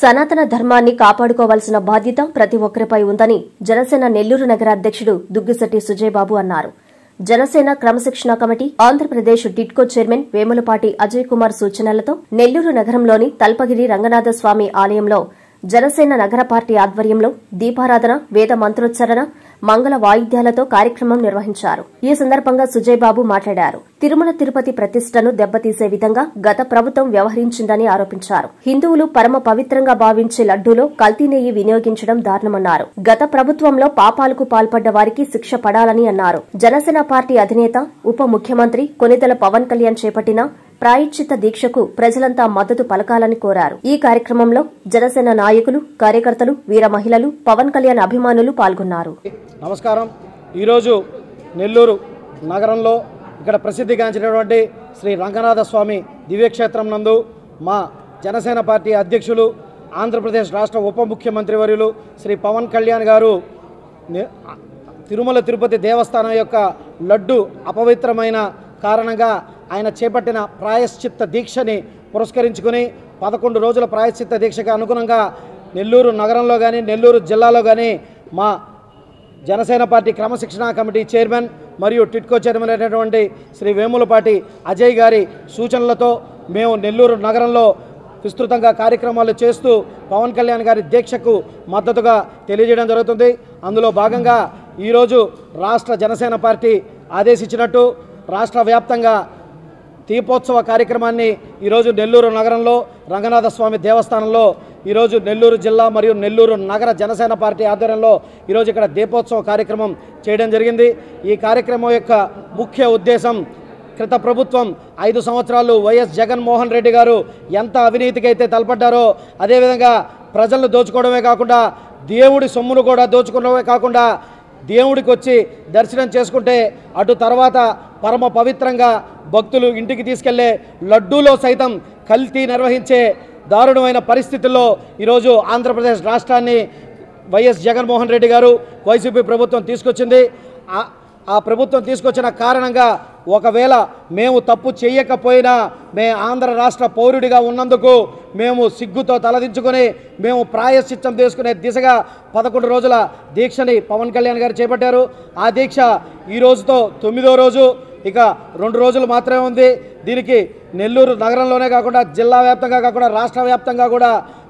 సనాతన ధర్మాన్ని కాపాడుకోవాల్సిన బాధ్యత ప్రతి ఒక్కరిపై ఉందని జనసేన నెల్లూరు నగర అధ్యక్షుడు దుగ్గిశెట్టి సుజయబాబు అన్నారు జనసేన క్రమశిక్షణ కమిటీ ఆంధ్రప్రదేశ్ టిట్కో చైర్మన్ వేములపాటి అజయ్ కుమార్ సూచనలతో నెల్లూరు నగరంలోని తల్పగిరి రంగనాథ స్వామి ఆలయంలో జనసేన నగర పార్టీ ఆధ్వర్యంలో దీపారాధన వేద మంత్రోచ్చరణ మంగళ వాయిద్యాలతో కార్యక్రమం నిర్వహించారు ఈ సందర్భంగా సుజయ్ బాబు మాట్లాడారు తిరుమల తిరుపతి ప్రతిష్టను దెబ్బతీసే విధంగా గత ప్రభుత్వం వ్యవహరించిందని ఆరోపించారు హిందువులు పరమ పవిత్రంగా భావించే లడ్డూలో కల్తీ నెయ్యి వినియోగించడం దారుణమన్నారు గత ప్రభుత్వంలో పాపాలకు పాల్పడ్డ వారికి శిక్ష పడాలని అన్నారు జనసేన పార్టీ అధినేత ఉప ముఖ్యమంత్రి కొనిదెల పవన్ కళ్యాణ్ చేపట్టిన ప్రాయశ్చిత్త దీక్షకు ప్రజలంతా మద్దతు పలకాలని కోరారు ఈ కార్యక్రమంలో జనసేన నాయకులు కార్యకర్తలు వీర మహిళలు పవన్ కళ్యాణ్ అభిమానులు పాల్గొన్నారు నమస్కారం ఈరోజు నెల్లూరు నగరంలో ఇక్కడ ప్రసిద్ధిగాంచినటువంటి శ్రీ రంగనాథ స్వామి దివ్యక్షేత్రం నందు మా జనసేన పార్టీ అధ్యక్షులు ఆంధ్రప్రదేశ్ రాష్ట్ర ఉప ముఖ్యమంత్రి వర్యులు శ్రీ పవన్ కళ్యాణ్ గారు ని- తిరుమల తిరుపతి దేవస్థానం యొక్క లడ్డు అపవిత్రమైన కారణంగా ఆయన చేపట్టిన ప్రాయశ్చిత్త దీక్షని పురస్కరించుకుని పదకొండు రోజుల ప్రాయశ్చిత్త దీక్షకు అనుగుణంగా నెల్లూరు నగరంలో కానీ నెల్లూరు జిల్లాలో కానీ మా జనసేన పార్టీ క్రమశిక్షణా కమిటీ చైర్మన్ మరియు టిట్కో చైర్మన్ అయినటువంటి శ్రీ వేములపాటి అజయ్ గారి సూచనలతో మేము నెల్లూరు నగరంలో విస్తృతంగా కార్యక్రమాలు చేస్తూ పవన్ కళ్యాణ్ గారి దీక్షకు మద్దతుగా తెలియజేయడం జరుగుతుంది అందులో భాగంగా ఈరోజు రాష్ట్ర జనసేన పార్టీ ఆదేశించినట్టు రాష్ట్ర వ్యాప్తంగా దీపోత్సవ కార్యక్రమాన్ని ఈరోజు నెల్లూరు నగరంలో రంగనాథ స్వామి దేవస్థానంలో ఈరోజు నెల్లూరు జిల్లా మరియు నెల్లూరు నగర జనసేన పార్టీ ఆధ్వర్యంలో ఈరోజు ఇక్కడ దీపోత్సవ కార్యక్రమం చేయడం జరిగింది ఈ కార్యక్రమం యొక్క ముఖ్య ఉద్దేశం క్రిత ప్రభుత్వం ఐదు సంవత్సరాలు వైఎస్ జగన్మోహన్ రెడ్డి గారు ఎంత అవినీతికి అయితే తలపడ్డారో అదేవిధంగా ప్రజలను దోచుకోవడమే కాకుండా దేవుడి సొమ్మును కూడా దోచుకోవడమే కాకుండా దేవుడికి వచ్చి దర్శనం చేసుకుంటే అటు తర్వాత పరమ పవిత్రంగా భక్తులు ఇంటికి తీసుకెళ్లే లడ్డూలో సైతం కల్తీ నిర్వహించే దారుణమైన పరిస్థితుల్లో ఈరోజు ఆంధ్రప్రదేశ్ రాష్ట్రాన్ని వైఎస్ జగన్మోహన్ రెడ్డి గారు వైసీపీ ప్రభుత్వం తీసుకొచ్చింది ఆ- ఆ ప్రభుత్వం తీసుకొచ్చిన కారణంగా ఒకవేళ మేము తప్పు చేయకపోయినా మే ఆంధ్ర రాష్ట్ర పౌరుడిగా ఉన్నందుకు మేము సిగ్గుతో తలదించుకొని మేము ప్రాయశ్చిత్తం తీసుకునే దిశగా పదకొండు రోజుల దీక్షని పవన్ కళ్యాణ్ గారు చేపట్టారు ఆ దీక్ష ఈ రోజుతో తొమ్మిదో రోజు ఇక రెండు రోజులు మాత్రమే ఉంది దీనికి నెల్లూరు నగరంలోనే కాకుండా జిల్లా వ్యాప్తంగా కాకుండా రాష్ట్ర వ్యాప్తంగా కూడా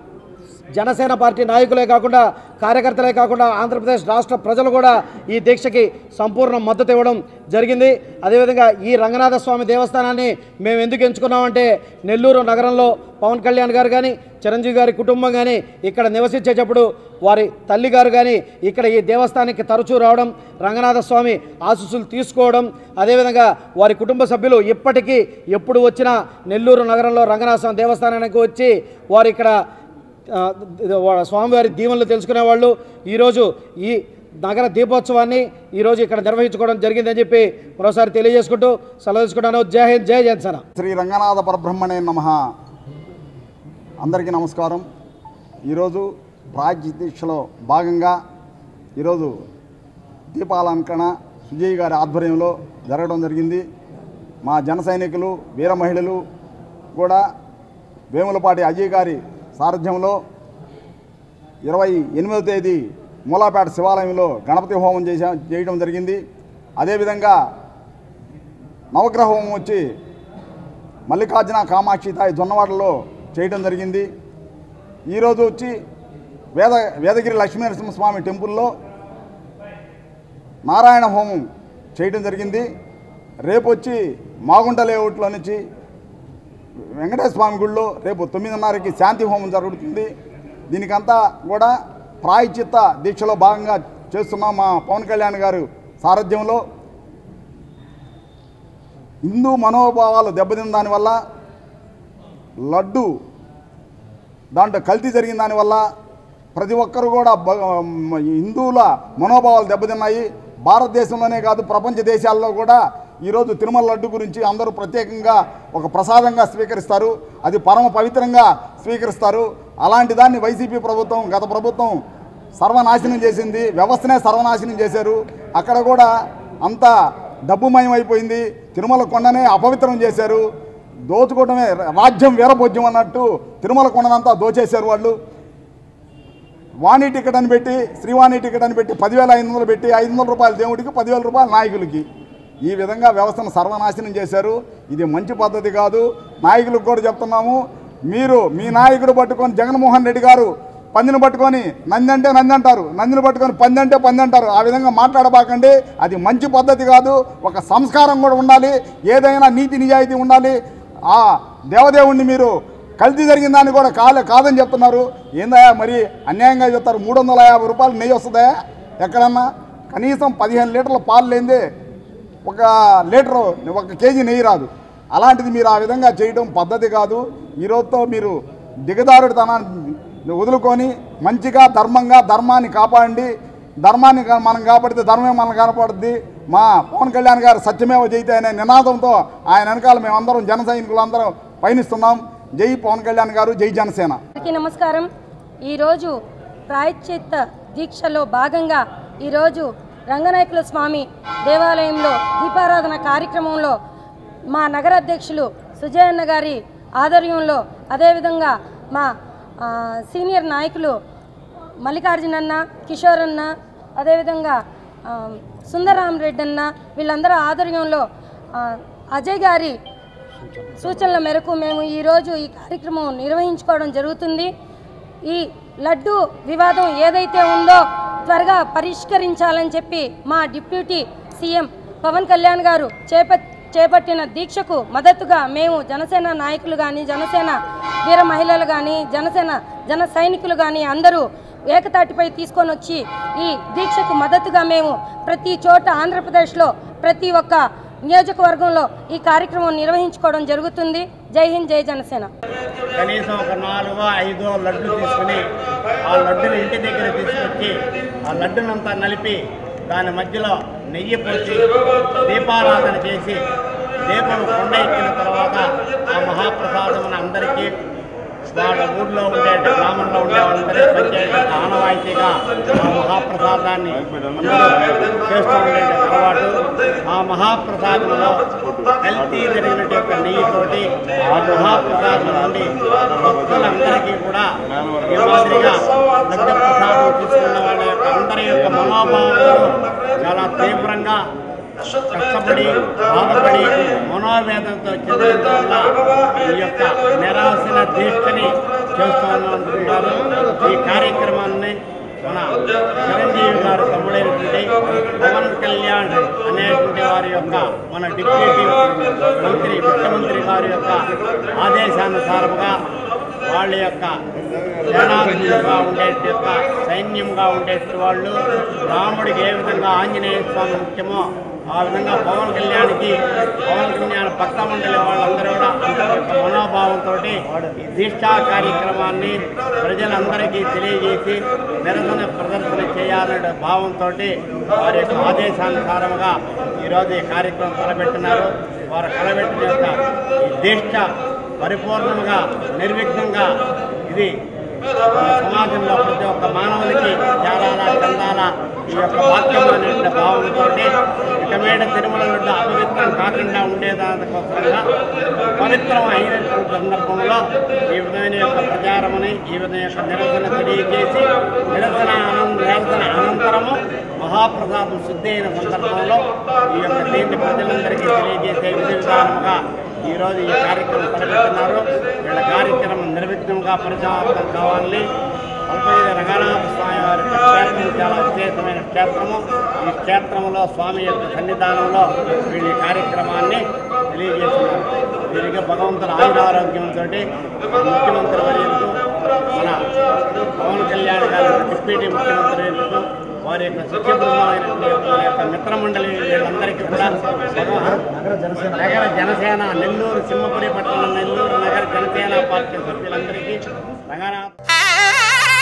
జనసేన పార్టీ నాయకులే కాకుండా కార్యకర్తలే కాకుండా ఆంధ్రప్రదేశ్ రాష్ట్ర ప్రజలు కూడా ఈ దీక్షకి సంపూర్ణ మద్దతు ఇవ్వడం జరిగింది అదేవిధంగా ఈ రంగనాథ స్వామి దేవస్థానాన్ని మేము ఎందుకు ఎంచుకున్నామంటే నెల్లూరు నగరంలో పవన్ కళ్యాణ్ గారు కానీ చిరంజీవి గారి కుటుంబం కానీ ఇక్కడ నివసించేటప్పుడు వారి తల్లి గారు కానీ ఇక్కడ ఈ దేవస్థానానికి తరచూ రావడం రంగనాథ స్వామి ఆశీస్సులు తీసుకోవడం అదేవిధంగా వారి కుటుంబ సభ్యులు ఇప్పటికీ ఎప్పుడు వచ్చినా నెల్లూరు నగరంలో రంగనాథ స్వామి దేవస్థానానికి వచ్చి వారు ఇక్కడ ఆ, వా- స్వామివారి దీవెనలు తెలుసుకునేవాళ్ళు ఈరోజు ఈ నగర దీపోత్సవాన్ని ఈరోజు ఇక్కడ నిర్వహించుకోవడం జరిగిందని చెప్పి మరోసారి తెలియజేసుకుంటూ సెలవు తీసుకుంటాను జై హింద్ జై జనసేన శ్రీ రంగనాథ పరబ్రహ్మణే నమ అందరికీ నమస్కారం ఈరోజు ప్రాజ్య దీక్షలో భాగంగా ఈరోజు దీపాలంకరణ సుజయ్ గారి ఆధ్వర్యంలో జరగడం జరిగింది మా జన సైనికులు వీర మహిళలు కూడా వేములపాటి అజయ్ గారి సారథ్యంలో ఇరవై ఎనిమిదవ తేదీ మూలాపేట శివాలయంలో గణపతి హోమం చేసా చేయడం జరిగింది అదేవిధంగా నవగ్రహ హోమం వచ్చి మల్లికార్జున కామాక్షి తాయి జొన్నవాడలో చేయడం జరిగింది ఈరోజు వచ్చి వేద వేదగిరి లక్ష్మీనరసింహస్వామి టెంపుల్లో నారాయణ హోమం చేయడం జరిగింది రేపు వచ్చి మాగుంట లేఅవుట్లో నుంచి వెంకటేశ్వర స్వామి గుడిలో రేపు తొమ్మిదిన్నరకి శాంతి హోమం జరుగుతుంది దీనికంతా కూడా ప్రాయచిత్త దీక్షలో భాగంగా చేస్తున్నాం మా పవన్ కళ్యాణ్ గారు సారథ్యంలో హిందూ మనోభావాలు దెబ్బతిన్న దానివల్ల లడ్డు దాంట్లో కల్తీ జరిగిన దానివల్ల ప్రతి ఒక్కరు కూడా బ- హిందువుల మనోభావాలు దెబ్బతిన్నాయి భారతదేశంలోనే కాదు ప్రపంచ దేశాల్లో కూడా ఈరోజు తిరుమల లడ్డు గురించి అందరూ ప్రత్యేకంగా ఒక ప్రసాదంగా స్వీకరిస్తారు అది పరమ పవిత్రంగా స్వీకరిస్తారు అలాంటి దాన్ని వైసీపీ ప్రభుత్వం గత ప్రభుత్వం సర్వనాశనం చేసింది వ్యవస్థనే సర్వనాశనం చేశారు అక్కడ కూడా అంత డబ్బుమయం అయిపోయింది తిరుమల కొండనే అపవిత్రం చేశారు దోచుకోవడమే రాజ్యం వీరభోజ్యం అన్నట్టు తిరుమల కొండనంతా దోచేశారు వాళ్ళు వాణి టికెట్ అని పెట్టి శ్రీవాణి టికెట్ అని పెట్టి పదివేల ఐదు వందలు పెట్టి ఐదు వందల రూపాయలు దేవుడికి పదివేల రూపాయలు నాయకులకి ఈ విధంగా వ్యవస్థను సర్వనాశనం చేశారు ఇది మంచి పద్ధతి కాదు నాయకులకు కూడా చెప్తున్నాము మీరు మీ నాయకుడు పట్టుకొని జగన్మోహన్ రెడ్డి గారు పందిని పట్టుకొని నంది అంటే నంది అంటారు నందిని పట్టుకొని పంది అంటే పంది అంటారు ఆ విధంగా మాట్లాడబాకండి అది మంచి పద్ధతి కాదు ఒక సంస్కారం కూడా ఉండాలి ఏదైనా నీతి నిజాయితీ ఉండాలి ఆ దేవదేవుణ్ణి మీరు కల్తీ జరిగిన దాన్ని కూడా కాలే కాదని చెప్తున్నారు ఏందా మరి అన్యాయంగా చెప్తారు మూడు వందల యాభై రూపాయలు నెయ్యి వస్తుందా ఎక్కడన్నా కనీసం పదిహేను లీటర్ల పాలు లేనిదే ఒక లీటరు ఒక కేజీ నెయ్యి రాదు అలాంటిది మీరు ఆ విధంగా చేయడం పద్ధతి కాదు ఈరోజుతో మీరు దిగదారుడితనాన్ని వదులుకొని మంచిగా ధర్మంగా ధర్మాన్ని కాపాడండి ధర్మాన్ని కా- మనం కాపాడితే ధర్మమే మనం కాపాడుద్ది మా పవన్ కళ్యాణ్ గారు సత్యమేవ జయితే అనే నినాదంతో ఆయన వెనకాల మేమందరం జన సైనికులందరం పయనిస్తున్నాం జై పవన్ కళ్యాణ్ గారు జై జనసేన అందరికీ నమస్కారం ఈరోజు ప్రాయశ్చిత్త దీక్షలో భాగంగా ఈరోజు రంగనాయకుల స్వామి దేవాలయంలో దీపారాధన కార్యక్రమంలో మా నగర అధ్యక్షులు సుజయన్న గారి ఆధ్వర్యంలో అదేవిధంగా మా ఆ, సీనియర్ నాయకులు మల్లికార్జున అన్న కిషోర్ అన్న అదేవిధంగా ఆ, సుందరరామ్ రెడ్డి అన్న వీళ్ళందరూ ఆధ్వర్యంలో ఆ, అజయ్ గారి సూచనల మేరకు మేము ఈరోజు ఈ కార్యక్రమం నిర్వహించుకోవడం జరుగుతుంది ఈ లడ్డు వివాదం ఏదైతే ఉందో త్వరగా పరిష్కరించాలని చెప్పి మా డిప్యూటీ సీఎం పవన్ కళ్యాణ్ గారు చేప చేపట్టిన దీక్షకు మద్దతుగా మేము జనసేన నాయకులు కానీ జనసేన వీర మహిళలు కానీ జనసేన జన సైనికులు కానీ అందరూ ఏకతాటిపై తీసుకొని వచ్చి ఈ దీక్షకు మద్దతుగా మేము ప్రతి చోట ఆంధ్రప్రదేశ్లో ప్రతి ఒక్క నియోజకవర్గంలో ఈ కార్యక్రమం నిర్వహించుకోవడం జరుగుతుంది జై హింద్ జై జనసేన కనీసం ఒక నాలుగో ఐదో లడ్డు తీసుకుని ఆ లడ్డుని ఇంటి దగ్గర తీసుకొచ్చి ఆ లడ్డునంతా నలిపి దాని మధ్యలో నెయ్యి పోసి దీపారాధన చేసి దీపం కొండ ఎక్కిన తర్వాత ఆ మహాప్రసాదమును అందరికీ వాళ్ళ ఊళ్ళో ఉండే గ్రామంలో ఉండే వాళ్ళందరికీ పంచేట ఆనవాయితీగా ఆ మహాప్రసాదాన్ని అందరూ చేస్తూ ఉండే అలవాటు ఆ మహాప్రసాదంలో కల్తీ జరిగినట్టు యొక్క నెయ్యితోటి ఆ మహాప్రసాదం నుండి భక్తులందరికీ కూడా ఈ మాదిరిగా లడ్డ ప్రసాదం తీసుకున్న వాళ్ళ యొక్క అందరి యొక్క మనోభావాలు చాలా తీవ్రంగా కష్టపడి బాధపడి మనోవేదంతో చెందిన వల్ల ఈ యొక్క నిరాశన దీక్షని చేస్తూ ఉంటున్నారు ఈ కార్యక్రమాన్ని మన చిరంజీవి గారు తమ్ముడైనటువంటి పవన్ కళ్యాణ్ అనేటువంటి వారి యొక్క మన డిప్యూటీ మంత్రి ముఖ్యమంత్రి గారి యొక్క ఆదేశానుసారముగా వాళ్ళ యొక్క సేనాధిపతులుగా ఉండే యొక్క సైన్యంగా ఉండే వాళ్ళు రాముడికి ఏ విధంగా ఆంజనేయ స్వామి ముఖ్యమో ఆ విధంగా పవన్ కళ్యాణ్కి పవన్ కళ్యాణ్ భక్త మండలి వాళ్ళందరూ కూడా అందరి యొక్క మనోభావంతో ఈ దీక్షా కార్యక్రమాన్ని ప్రజలందరికీ తెలియజేసి నిరసన ప్రదర్శన చేయాలనే భావంతో వారి యొక్క ఆదేశానుసారముగా ఈరోజు ఈ కార్యక్రమం తలపెట్టినారు వారు కలబెట్టిన యొక్క ఈ దీక్ష పరిపూర్ణంగా నిర్విఘ్నంగా ఇది సమాజంలో ప్రతి ఒక్క మానవునికి చేరాలా చెందాలా ఈ యొక్క వాక్యం అనే భావంతో ఇక మీద తిరుమల వద్ద అపవిత్రం కాకుండా ఉండేదానికోసంగా పవిత్రం అయినటువంటి సందర్భంలో ఈ విధమైన యొక్క ప్రచారమని ఈ విధమైన యొక్క నిరసన తెలియజేసి నిరసన అనంత నిరసన అనంతరము మహాప్రసాదం శుద్ధి అయిన సందర్భంలో ఈ యొక్క దీన్ని ప్రజలందరికీ తెలియజేసే విధి విధానముగా ఈరోజు ఈ కార్యక్రమం తలపెడుతున్నారు వీళ్ళ కార్యక్రమం నిర్విఘ్నంగా పరిసమాప్తం కావాలని అల్పగిరి రంగనాథ స్వామి వారి యొక్క క్షేత్రం చాలా విశేషమైన క్షేత్రము ఈ క్షేత్రంలో స్వామి యొక్క సన్నిధానంలో వీళ్ళు ఈ కార్యక్రమాన్ని తెలియజేస్తున్నారు వీరికి భగవంతుల ఆయురారోగ్యంతో ముఖ్యమంత్రి వర్యులకు మన పవన్ కళ్యాణ్ గారి డిప్యూటీ ముఖ్యమంత్రి వర్యులకు వారి యొక్క సత్య బృందమైనటువంటి వారి యొక్క మిత్రమండలి వీళ్ళందరికీ కూడా భగవాన్ నగర జనసేన నెల్లూరు సింహపురి పట్టణం నెల్లూరు నగర జనసేన పార్టీ సభ్యులందరికీ రంగనాథ్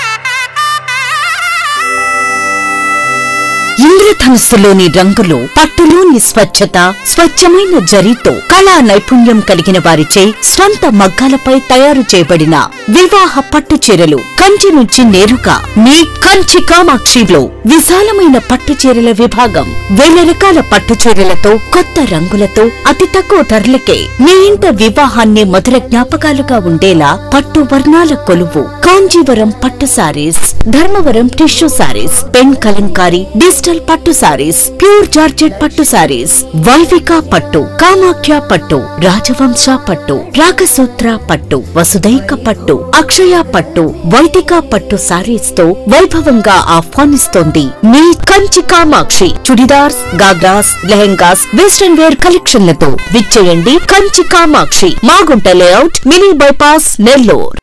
ఇంద్రధనుస్సులోని రంగులు పట్టు పట్టులోని స్వచ్ఛత స్వచ్ఛమైన జరీతో కళా నైపుణ్యం కలిగిన వారిచే స్వంత మగ్గాలపై తయారు చేయబడిన వివాహ పట్టు చీరలు కంచి నుంచి నేరుగా మీ కంచి కామాక్షిలో విశాలమైన పట్టు చీరల విభాగం వేల రకాల పట్టు చీరలతో కొత్త రంగులతో అతి తక్కువ ధరలకే మీ ఇంట వివాహాన్ని మధుర జ్ఞాపకాలుగా ఉండేలా పట్టు వర్ణాల కొలువు కాంజీవరం పట్టు sarees Dharmavaram tissue sarees pen Kalamkari digital పట్టు సారీస్ ప్యూర్ జార్జెట్ పట్టు సారీస్ వైవిక పట్టు కామాఖ్య పట్టు రాజవంశ పట్టు రాగసూత్ర పట్టు వసుదైక పట్టు అక్షయ పట్టు వైదిక పట్టు సారీస్ తో వైభవంగా ఆహ్వానిస్తోంది మీ కంచి కామాక్షి చుడిదార్స్ గాగ్రాస్ లెహెంగాస్ వెస్టర్న్ వేర్ కలెక్షన్లతో విచ్చేయండి Kanchi Kamakshi Maagunta layout mini bypass Nellore